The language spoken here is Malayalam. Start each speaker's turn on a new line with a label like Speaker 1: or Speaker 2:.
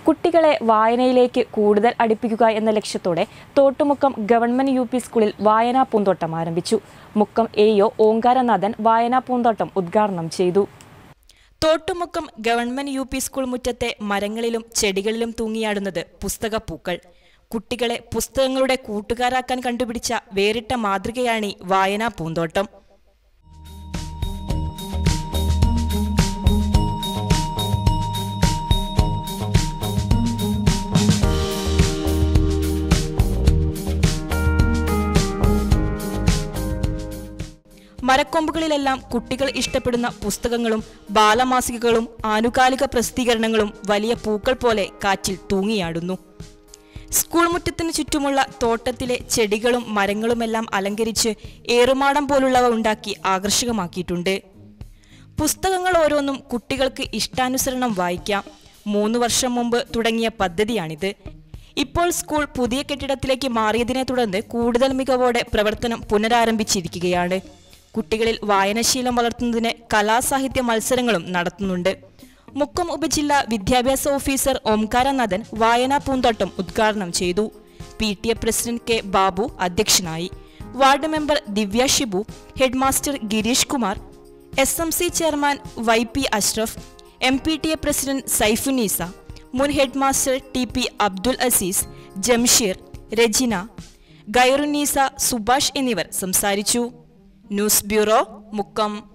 Speaker 1: കുട്ടികളെ വായനയിലേക്ക് കൂടുതൽ അടുപ്പിക്കുക എന്ന ലക്ഷ്യത്തോടെ തോട്ടുമുക്കം ഗവൺമെന്റ് യു പി സ്കൂളിൽ വായനാ പൂന്തോട്ടം ആരംഭിച്ചു മുക്കം എ ഒ ഓങ്കാരനാഥൻ വായനാ പൂന്തോട്ടം ഉദ്ഘാടനം ചെയ്തു Thottumukkam government U P school മുറ്റത്തെ മരങ്ങളിലും ചെടികളിലും തൂങ്ങിയാടുന്നത് പുസ്തകപ്പൂക്കൾ കുട്ടികളെ പുസ്തകങ്ങളുടെ കൂട്ടുകാരാക്കാൻ കണ്ടുപിടിച്ച വേറിട്ട മാതൃകയാണ് ഈ വായനാ പൂന്തോട്ടം മരക്കൊമ്പുകളിലെല്ലാം കുട്ടികൾ ഇഷ്ടപ്പെടുന്ന പുസ്തകങ്ങളും ബാലമാസികകളും ആനുകാലിക പ്രസിദ്ധീകരണങ്ങളും വലിയ പൂക്കൾ പോലെ കാറ്റിൽ തൂങ്ങിയാടുന്നു സ്കൂൾ മുറ്റത്തിനു ചുറ്റുമുള്ള തോട്ടത്തിലെ ചെടികളും മരങ്ങളുമെല്ലാം അലങ്കരിച്ച് ഏറുമാടം പോലുള്ളവ ഉണ്ടാക്കി ആകർഷകമാക്കിയിട്ടുണ്ട് പുസ്തകങ്ങൾ ഓരോന്നും കുട്ടികൾക്ക് ഇഷ്ടാനുസരണം വായിക്കാം മൂന്ന് വർഷം മുമ്പ് തുടങ്ങിയ പദ്ധതിയാണിത് ഇപ്പോൾ സ്കൂൾ പുതിയ കെട്ടിടത്തിലേക്ക് മാറിയതിനെ തുടർന്ന് കൂടുതൽ മികവോടെ പ്രവർത്തനം പുനരാരംഭിച്ചിരിക്കുകയാണ് കുട്ടികളിൽ വായനശീലം വളർത്തുന്നതിന് കലാസാഹിത്യ മത്സരങ്ങളും നടത്തുന്നുണ്ട് മുക്കം ഉപജില്ലാ വിദ്യാഭ്യാസ ഓഫീസർ ഓംകാരനാഥൻ വായനാ പൂന്തോട്ടം ഉദ്ഘാടനം ചെയ്തു P T A president K Babu അധ്യക്ഷനായി ward member Divya Shibu headmaster Girish Kumar S M C chairman Y P Ashraf M P T A president Saifunisa മുൻ headmaster T P Abdul Aziz Jamsheer Rajina Gairunisa Subhash എന്നിവർ സംസാരിച്ചു ന്യൂസ് ബ്യൂറോ മുക്കം